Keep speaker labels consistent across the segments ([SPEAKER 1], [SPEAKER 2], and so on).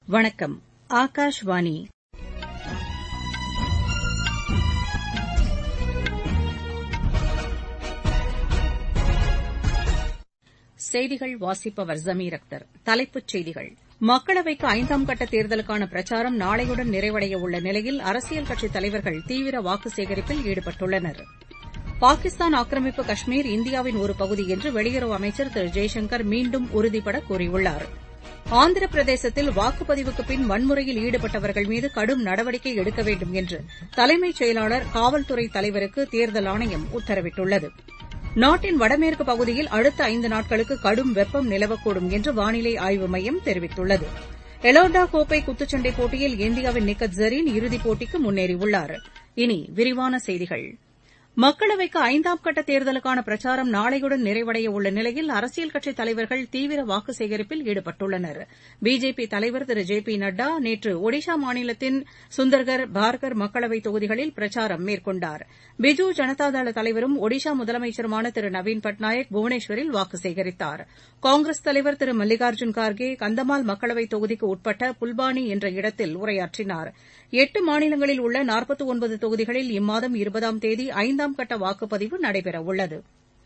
[SPEAKER 1] வணக்கம் ஆகாஷ்வாணி செய்திகள் வாசிப்பவர் ஜமீர் அக்தர் தலைப்புச் செய்திகள் மக்களவைக்கு ஐந்தாம் கட்ட தேர்தலுக்கான பிரச்சாரம் நாளையுடன் நிறைவடைய உள்ள நிலையில் அரசியல் கட்சித் தலைவர்கள் தீவிர வாக்கு சேகரிப்பில் ஈடுபட்டுள்ளனர் பாகிஸ்தான் ஆக்கிரமிப்பு காஷ்மீர் இந்தியாவின் ஒரு பகுதி என்று வெளியுறவு அமைச்சர் திரு ஜெய்சங்கர் மீண்டும் உறுதிபட கூறியுள்ளார் ஆந்திர பிரதேசத்தில் வாக்குப்பதிவுக்கு பின் வன்முறையில் ஈடுபட்டவர்கள் மீது கடும் நடவடிக்கை எடுக்க வேண்டும் என்று தலைமைச் செயலாளர் காவல்துறை தலைவருக்கு தேர்தல் ஆணையம் உத்தரவிட்டுள்ளது நாட்டின் வடமேற்கு பகுதியில் அடுத்த ஐந்து நாட்களுக்கு கடும் வெப்பம் நிலவக்கூடும் என்று வானிலை ஆய்வு மையம் தெரிவித்துள்ளது எலோர்டா கோப்பை குத்துச்சண்டை போட்டியில் இந்தியாவின் நிக்கத் ஜரீன் இறுதிப் போட்டிக்கு முன்னேறியுள்ளார் இனி விரிவான செய்திகள் மக்களவைக்கு ஐந்தாம் கட்ட தேர்தலுக்கான பிரச்சாரம் நாளையுடன் நிறைவடைய உள்ள நிலையில் அரசியல் கட்சித் தலைவர்கள் தீவிர வாக்கு சேகரிப்பில் ஈடுபட்டுள்ளனர் பிஜேபி தலைவர் திரு ஜே பி நட்டா நேற்று ஒடிஷா மாநிலத்தின் சுந்தர்கர் பார்கர் மக்களவைத் தொகுதிகளில் பிரச்சாரம் மேற்கொண்டார் பிஜு ஜனதாதள தலைவரும் ஒடிஷா முதலமைச்சருமான திரு நவீன் பட்நாயக் புவனேஸ்வரில் வாக்கு சேகரித்தார் காங்கிரஸ் தலைவர் திரு மல்லிகார்ஜுன் கார்கே கந்தமால் மக்களவைத் தொகுதிக்கு உட்பட்ட புல்பானி என்ற இடத்தில் உரையாற்றினார் எட்டு மாநிலங்களில் உள்ள நாற்பத்து ஒன்பது தொகுதிகளில் இம்மாதம் இருபதாம் தேதி ஐந்தாம் கட்ட வாக்குப்பதிவு நடைபெறவுள்ளது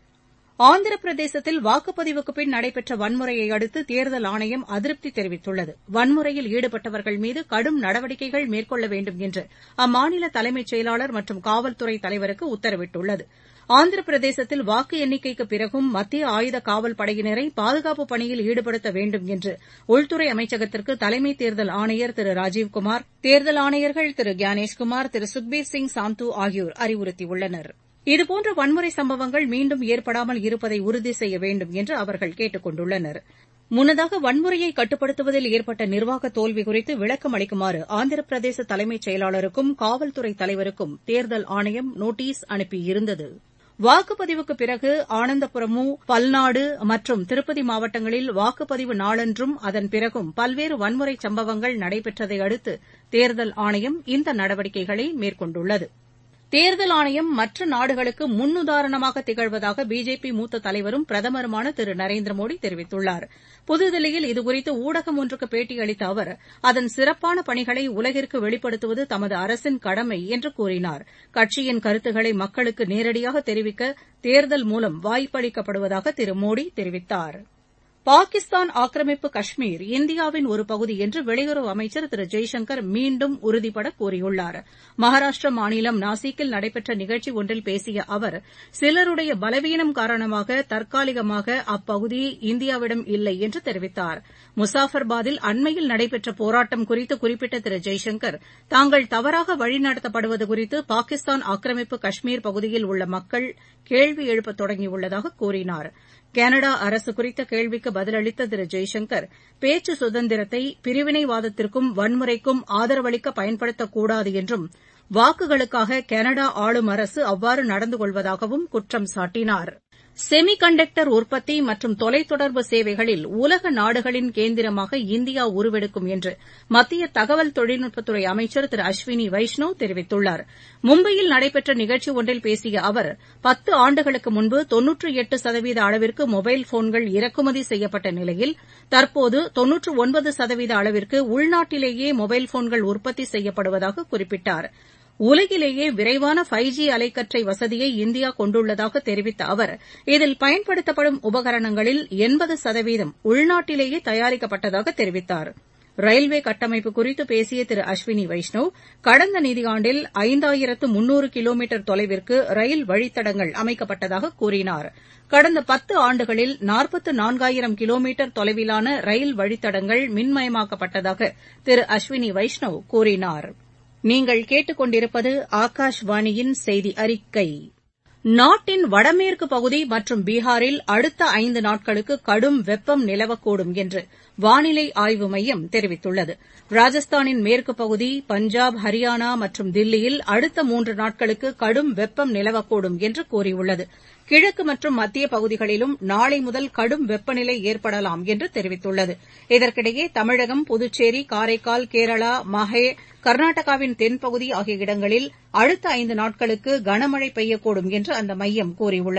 [SPEAKER 1] ஆந்திர பிரதேசத்தில் வாக்குப்பதிவுக்கு பின் நடைபெற்ற வன்முறையை அடுத்து தேர்தல் ஆணையம் அதிருப்தி தெரிவித்துள்ளது வன்முறையில் ஈடுபட்டவர்கள் மீது கடும் நடவடிக்கைகள் மேற்கொள்ள வேண்டும் என்று அம்மாநில தலைமைச் செயலாளர் மற்றும் காவல்துறை தலைவருக்கு உத்தரவிட்டுள்ளது ஆந்திர பிரதேசத்தில் வாக்கு எண்ணிக்கைக்கு பிறகும் மத்திய ஆயுத காவல் படையினரை பாதுகாப்பு பணியில் ஈடுபடுத்த வேண்டும் என்று உள்துறை அமைச்சகத்திற்கு தலைமை தேர்தல் ஆணையர் திரு ராஜீவ்குமார் தேர்தல் ஆணையர்கள் திரு கியானேஷ்குமார் திரு சுக்பீர் சிங் சாந்து ஆகியோர் அறிவுறுத்தியுள்ளனர் இதுபோன்ற வன்முறை சம்பவங்கள் மீண்டும் ஏற்படாமல் இருப்பதை உறுதி செய்ய வேண்டும் என்று அவர்கள் கேட்டுக் கொண்டுள்ளனர் முன்னதாக வன்முறையை கட்டுப்படுத்துவதில் ஏற்பட்ட நிர்வாக தோல்வி குறித்து விளக்கம் அளிக்குமாறு ஆந்திர பிரதேச தலைமைச் செயலாளருக்கும் காவல்துறை தலைவருக்கும் தேர்தல் ஆணையம் நோட்டீஸ் அனுப்பியிருந்தது வாக்குப்பதிவுக்கு பிறகு ஆனந்தபுரமு பல்நாடு மற்றும் திருப்பதி மாவட்டங்களில் வாக்குப்பதிவு நாளன்றும் அதன் பிறகும் பல்வேறு வன்முறை சம்பவங்கள் நடைபெற்றதை அடுத்து தேர்தல் ஆணையம் இந்த நடவடிக்கைகளை மேற்கொண்டுள்ளது தேர்தல் ஆணையம் மற்ற நாடுகளுக்கு முன்னுதாரணமாக திகழ்வதாக பிஜேபி மூத்த தலைவரும் பிரதமருமான திரு நரேந்திர மோடி தெரிவித்துள்ளார் புதுதில்லியில் இதுகுறித்து ஊடகம் ஒன்றுக்கு பேட்டியளித்த அவர் அதன் சிறப்பான பணிகளை உலகிற்கு வெளிப்படுத்துவது தமது அரசின் கடமை என்று கூறினார் கட்சியின் கருத்துக்களை மக்களுக்கு நேரடியாக தெரிவிக்க தேர்தல் மூலம் வாய்ப்பளிக்கப்படுவதாக திரு மோடி தெரிவித்தாா் பாகிஸ்தான் ஆக்கிரமிப்பு காஷ்மீர் இந்தியாவின் ஒரு பகுதி என்று வெளியுறவு அமைச்சர் திரு ஜெய்சங்கர் மீண்டும் உறுதிபட கூறியுள்ளார் மகாராஷ்டிர மாநிலம் நாசிக்கில் நடைபெற்ற நிகழ்ச்சி ஒன்றில் பேசிய அவர் சிலருடைய பலவீனம் காரணமாக தற்காலிகமாக அப்பகுதி இந்தியாவிடம் இல்லை என்று தெரிவித்தார் முசாஃபர்பாதில் அண்மையில் நடைபெற்ற போராட்டம் குறித்து குறிப்பிட்ட திரு ஜெய்சங்கர் தாங்கள் தவறாக வழிநடத்தப்படுவது குறித்து பாகிஸ்தான் ஆக்கிரமிப்பு காஷ்மீர் பகுதியில் உள்ள மக்கள் கேள்வி எழுப்பத் தொடங்கியுள்ளதாக கூறினார் கனடா அரசு குறித்த கேள்விக்கு பதிலளித்த திரு ஜெய்சங்கர் பேச்சு சுதந்திரத்தை பிரிவினைவாதத்திற்கும் வன்முறைக்கும் ஆதரவளிக்க பயன்படுத்தக்கூடாது என்றும் வாக்குகளுக்காக கனடா ஆளும் அரசு அவ்வாறு நடந்து கொள்வதாகவும் குற்றம் சாட்டினார் செமி கண்டக்டர் உற்பத்தி மற்றும் தொலைத்தொடர்பு சேவைகளில் உலக நாடுகளின் கேந்திரமாக இந்தியா உருவெடுக்கும் என்று மத்திய தகவல் தொழில்நுட்பத்துறை அமைச்சர் திரு அஸ்வினி வைஷ்ணவ் தெரிவித்துள்ளார் மும்பையில் நடைபெற்ற நிகழ்ச்சி ஒன்றில் பேசிய அவர் பத்து ஆண்டுகளுக்கு முன்பு தொன்னூற்று எட்டு சதவீத அளவிற்கு மொபைல் போன்கள் இறக்குமதி செய்யப்பட்ட நிலையில் தற்போது தொன்னூற்று ஒன்பது சதவீத அளவிற்கு உள்நாட்டிலேயே மொபைல் போன்கள் உற்பத்தி செய்யப்படுவதாக குறிப்பிட்டார் உலகிலேயே விரைவான ஃபைவ் ஜி அலைக்கற்றை வசதியை இந்தியா கொண்டுள்ளதாக தெரிவித்த அவர் இதில் பயன்படுத்தப்படும் உபகரணங்களில் எண்பது சதவீதம் உள்நாட்டிலேயே தயாரிக்கப்பட்டதாக தெரிவித்தார் ரயில்வே கட்டமைப்பு குறித்து பேசிய திரு அஸ்வினி வைஷ்ணவ் கடந்த நிதியாண்டில் ஐந்தாயிரத்து முன்னூறு கிலோமீட்டர் தொலைவிற்கு ரயில் வழித்தடங்கள் அமைக்கப்பட்டதாக கூறினார் கடந்த பத்து ஆண்டுகளில் நாற்பத்து நான்காயிரம் கிலோமீட்டர் தொலைவிலான ரயில் வழித்தடங்கள் மின்மயமாக்கப்பட்டதாக திரு அஸ்வினி வைஷ்ணவ் கூறினார் நீங்கள் கேட்டுக்கொண்டிருப்பது ஆகாஷ்வாணியின் செய்தி அறிக்கை நாட்டின் வடமேற்கு பகுதி மற்றும் பீகாரில் அடுத்த ஐந்து நாட்களுக்கு கடும் வெப்பம் நிலவக்கூடும் என்று வானிலை ஆய்வு மையம் தெரிவித்துள்ளது ராஜஸ்தானின் மேற்கு பகுதி பஞ்சாப் ஹரியானா மற்றும் தில்லியில் அடுத்த மூன்று நாட்களுக்கு கடும் வெப்பம் நிலவக்கூடும் என்று கூறியுள்ளது கிழக்கு மற்றும் மத்திய பகுதிகளிலும் நாளை முதல் கடும் வெப்பநிலை ஏற்படலாம் என்று தெரிவித்துள்ளது இதற்கிடையே தமிழகம் புதுச்சேரி காரைக்கால் கேரளா மாஹே கர்நாடகாவின் தென்பகுதி ஆகிய இடங்களில் அடுத்த ஐந்து நாட்களுக்கு கனமழை பெய்யக்கூடும் என்று அந்த மையம் கூறியுள்ளது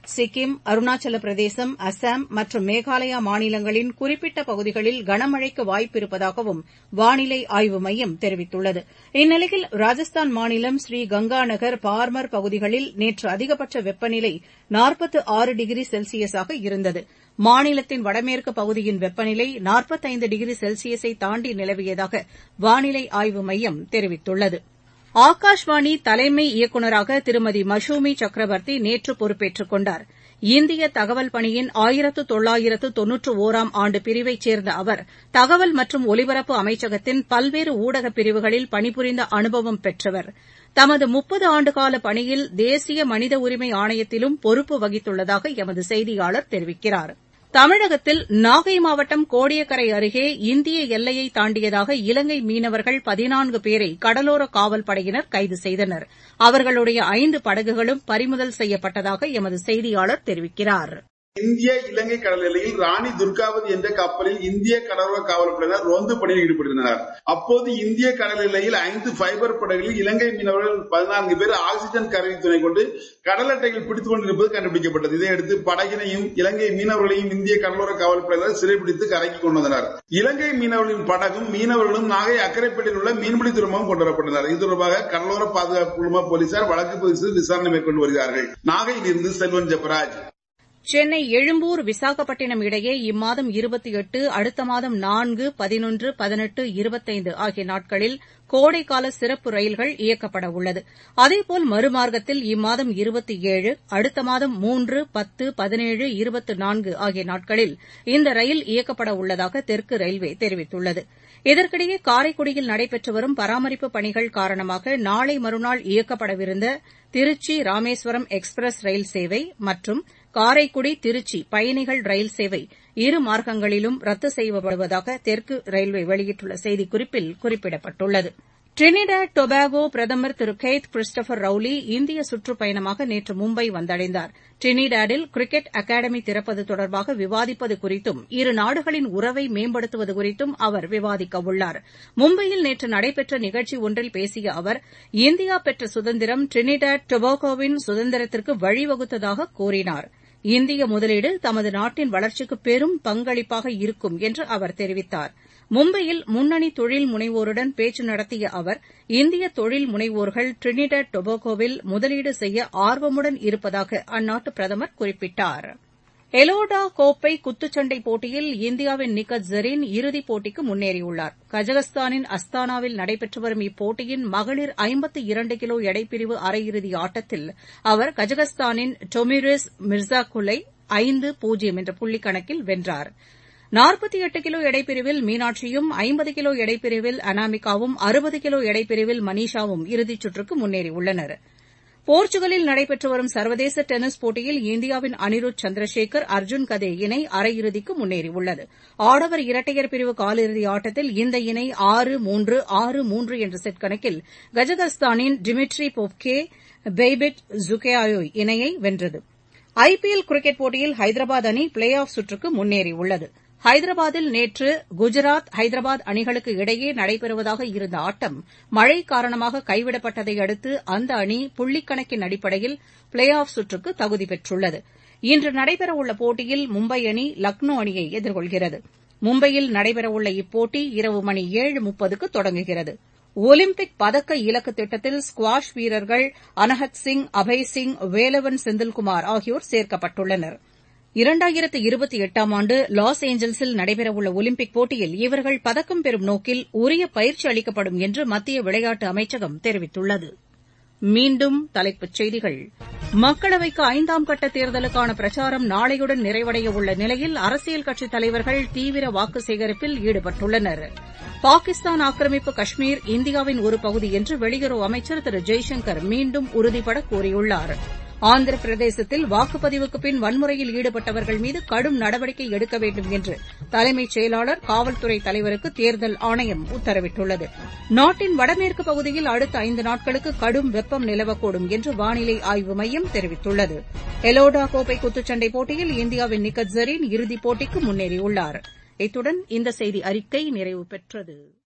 [SPEAKER 1] சிக்கிம் அருணாச்சல பிரதேசம் அஸ்ஸாம் மற்றும் மேகாலயா மாநிலங்களின் குறிப்பிட்ட பகுதிகளில் கனமழைக்கு வாய்ப்பிருப்பதாகவும் வானிலை ஆய்வு மையம் தெரிவித்துள்ளது இந்நிலையில் ராஜஸ்தான் மாநிலம் ஸ்ரீ கங்காநகர் பார்மர் பகுதிகளில் நேற்று அதிகபட்ச வெப்பநிலை நாற்பத்து ஆறு டிகிரி செல்சியஸாக இருந்தது மாநிலத்தின் வடமேற்கு பகுதியின் வெப்பநிலை நாற்பத்தைந்து டிகிரி செல்சியஸை தாண்டி நிலவியதாக வானிலை ஆய்வு மையம் தெரிவித்துள்ளது ஆகாஷ்வாணி தலைமை இயக்குநராக திருமதி மஷூமி சக்கரவர்த்தி நேற்று பொறுப்பேற்றுக் கொண்டார் இந்திய தகவல் பணியின் ஆயிரத்து தொள்ளாயிரத்து தொன்னூற்று ஒராம் ஆண்டு பிரிவைச் சேர்ந்த அவர் தகவல் மற்றும் ஒலிபரப்பு அமைச்சகத்தின் பல்வேறு ஊடக பிரிவுகளில் பணிபுரிந்த அனுபவம் பெற்றவர் தமது முப்பது ஆண்டுகால பணியில் தேசிய மனித உரிமை ஆணையத்திலும் பொறுப்பு வகித்துள்ளதாக எமது செய்தியாளர் தெரிவிக்கிறார் தமிழகத்தில் நாகை மாவட்டம் கோடியக்கரை அருகே இந்திய எல்லையை தாண்டியதாக இலங்கை மீனவர்கள் பதினான்கு பேரை கடலோர காவல் படையினர் கைது செய்தனர் அவர்களுடைய ஐந்து படகுகளும் பறிமுதல் செய்யப்பட்டதாக எமது செய்தியாளர் தெரிவிக்கிறார்
[SPEAKER 2] இந்திய இலங்கை கடல் எல்லையில் ராணி துர்காவதி என்ற கப்பலில் இந்திய கடலோர காவல்படையினர் ரோந்து பணியில் ஈடுபட்டிருந்தனர் அப்போது இந்திய கடல் எல்லையில் ஐந்து ஃபைபர் படகுகளில் இலங்கை மீனவர்கள் பதினான்கு பேர் ஆக்சிஜன் கருவி துணை கொண்டு கடல் அட்டைகள் பிடித்துக் கொண்டிருப்பது கண்டுபிடிக்கப்பட்டது இதையடுத்து படகினையும் இலங்கை மீனவர்களையும் இந்திய கடலோர காவல்படையினர் சிறைபிடித்து கரைக்கு கொண்டு வந்தனர் இலங்கை மீனவர்களின் படகும் மீனவர்களும் நாகை அக்கரைப்பேட்டையில் உள்ள மீன்பிடி துறைமுகம் கொண்டு வரப்பட்டனர் இது தொடர்பாக கடலோர பாதுகாப்பு குழும போலீசார் வழக்கு பதிவு செய்து விசாரணை மேற்கொண்டு வருகிறார்கள் நாகையில் இருந்து செல்வன் ஜெபராஜ்
[SPEAKER 1] சென்னை எழும்பூர் விசாகப்பட்டினம் இடையே இம்மாதம் இருபத்தி எட்டு அடுத்த மாதம் நான்கு பதினொன்று பதினெட்டு இருபத்தைந்து ஆகிய நாட்களில் கோடைக்கால சிறப்பு ரயில்கள் இயக்கப்பட உள்ளது அதேபோல் மறுமார்க்கத்தில் இம்மாதம் இருபத்தி ஏழு அடுத்த மாதம் மூன்று பத்து பதினேழு இருபத்து நான்கு ஆகிய நாட்களில் இந்த ரயில் இயக்கப்பட உள்ளதாக தெற்கு ரயில்வே தெரிவித்துள்ளது இதற்கிடையே காரைக்குடியில் நடைபெற்று வரும் பராமரிப்பு பணிகள் காரணமாக நாளை மறுநாள் இயக்கப்படவிருந்த திருச்சி ராமேஸ்வரம் எக்ஸ்பிரஸ் ரயில் சேவை மற்றும் காரைக்குடி திருச்சி பயணிகள் ரயில் சேவை இரு மார்க்கங்களிலும் ரத்து செய்யப்படுவதாக தெற்கு ரயில்வே வெளியிட்டுள்ள செய்திக்குறிப்பில் குறிப்பிடப்பட்டுள்ளது டிரினிடாட் டொபாகோ பிரதமர் திரு கெய்த் கிறிஸ்டோபர் ரவுலி இந்திய சுற்றுப்பயணமாக நேற்று மும்பை வந்தடைந்தார் டிரினிடாடில் கிரிக்கெட் அகாடமி திறப்பது தொடர்பாக விவாதிப்பது குறித்தும் இரு நாடுகளின் உறவை மேம்படுத்துவது குறித்தும் அவர் விவாதிக்கவுள்ளார் மும்பையில் நேற்று நடைபெற்ற நிகழ்ச்சி ஒன்றில் பேசிய அவர் இந்தியா பெற்ற சுதந்திரம் டிரினிடாட் டொபாகோவின் சுதந்திரத்திற்கு வழிவகுத்ததாக கூறினார் இந்திய முதலீடு தமது நாட்டின் வளர்ச்சிக்கு பெரும் பங்களிப்பாக இருக்கும் என்று அவர் தெரிவித்தார் மும்பையில் முன்னணி தொழில் முனைவோருடன் பேச்சு நடத்திய அவர் இந்திய தொழில் முனைவோர்கள் டிரினிடாட் டொபாகோவில் முதலீடு செய்ய ஆர்வமுடன் இருப்பதாக அந்நாட்டு பிரதமர் குறிப்பிட்டார் எலோடா கோப்பை குத்துச்சண்டை போட்டியில் இந்தியாவின் நிக்கத் ஜரீன் இறுதிப் போட்டிக்கு முன்னேறியுள்ளார் கஜகஸ்தானின் அஸ்தானாவில் நடைபெற்று வரும் இப்போட்டியின் மகளிர் ஐம்பத்து இரண்டு கிலோ எடைப்பிரிவு அரையிறுதி ஆட்டத்தில் அவர் கஜகஸ்தானின் டொமிரிஸ் மிர்சாகுலை ஐந்து பூஜ்ஜியம் என்ற புள்ளி கணக்கில் வென்றார் நாற்பத்தி எட்டு கிலோ எடைப்பிரிவில் மீனாட்சியும் ஐம்பது கிலோ எடைப்பிரிவில் அனாமிகாவும் அறுபது கிலோ எடைப்பிரிவில் மனிஷாவும் இறுதிச் சுற்றுக்கு முன்னேறியுள்ளனா் போர்ச்சுகலில் நடைபெற்று வரும் சர்வதேச டென்னிஸ் போட்டியில் இந்தியாவின் அனிருத் சந்திரசேகர் அர்ஜுன் கதே இணை அரையிறுதிக்கு முன்னேறியுள்ளது ஆடவர் இரட்டையர் பிரிவு காலிறுதி ஆட்டத்தில் இந்த இணை ஆறு மூன்று ஆறு மூன்று என்ற செட் கணக்கில் கஜகஸ்தானின் டிமிட்ரி பொப்கே பெய்பிட் ஜுகேயாயோய் இணையை வென்றது ஐபிஎல் கிரிக்கெட் போட்டியில் ஹைதராபாத் அணி பிளே ஆஃப் சுற்றுக்கு முன்னேறியுள்ளது ஹைதராபாத்தில் நேற்று குஜராத் ஹைதராபாத் அணிகளுக்கு இடையே நடைபெறுவதாக இருந்த ஆட்டம் மழை காரணமாக கைவிடப்பட்டதை அடுத்து அந்த அணி புள்ளிக்கணக்கின் அடிப்படையில் பிளே ஆஃப் சுற்றுக்கு தகுதி பெற்றுள்ளது இன்று நடைபெறவுள்ள போட்டியில் மும்பை அணி லக்னோ அணியை எதிர்கொள்கிறது மும்பையில் நடைபெறவுள்ள இப்போட்டி இரவு மணி ஏழு முப்பதுக்கு தொடங்குகிறது ஒலிம்பிக் பதக்க இலக்கு திட்டத்தில் ஸ்குவாஷ் வீரர்கள் அனஹத் சிங் அபய் சிங் வேலவன் செந்தில்குமார் ஆகியோர் சேர்க்கப்பட்டுள்ளனர் இரண்டாயிரத்து இருபத்தி எட்டாம் ஆண்டு லாஸ் ஏஞ்சல்ஸில் நடைபெறவுள்ள ஒலிம்பிக் போட்டியில் இவர்கள் பதக்கம் பெறும் நோக்கில் உரிய பயிற்சி அளிக்கப்படும் என்று மத்திய விளையாட்டு அமைச்சகம் தெரிவித்துள்ளது மீண்டும் தலைப்புச் செய்திகள் மக்களவைக்கு ஐந்தாம் கட்ட தேர்தலுக்கான பிரச்சாரம் நாளையுடன் நிறைவடைய உள்ள நிலையில் அரசியல் கட்சித் தலைவர்கள் தீவிர வாக்கு சேகரிப்பில் ஈடுபட்டுள்ளனர் பாகிஸ்தான் ஆக்கிரமிப்பு காஷ்மீர் இந்தியாவின் ஒரு பகுதி என்று வெளியுறவு அமைச்சர் திரு ஜெய்சங்கர் மீண்டும் உறுதிபட கூறியுள்ளார் ஆந்திர பிரதேசத்தில் வாக்குப்பதிவுக்கு பின் வன்முறையில் ஈடுபட்டவர்கள் மீது கடும் நடவடிக்கை எடுக்க வேண்டும் என்று தலைமைச் செயலாளர் காவல்துறை தலைவருக்கு தேர்தல் ஆணையம் உத்தரவிட்டுள்ளது நாட்டின் வடமேற்கு பகுதியில் அடுத்த ஐந்து நாட்களுக்கு கடும் வெப்பம் நிலவக்கூடும் என்று வானிலை ஆய்வு மையம் தெரிவித்துள்ளது எலோடா கோப்பை குத்துச்சண்டை போட்டியில் இந்தியாவின் நிக்கத் ஜரீன் இறுதிப் போட்டிக்கு முன்னேறியுள்ளார் இத்துடன் இந்த செய்தி அறிக்கை நிறைவு பெற்றது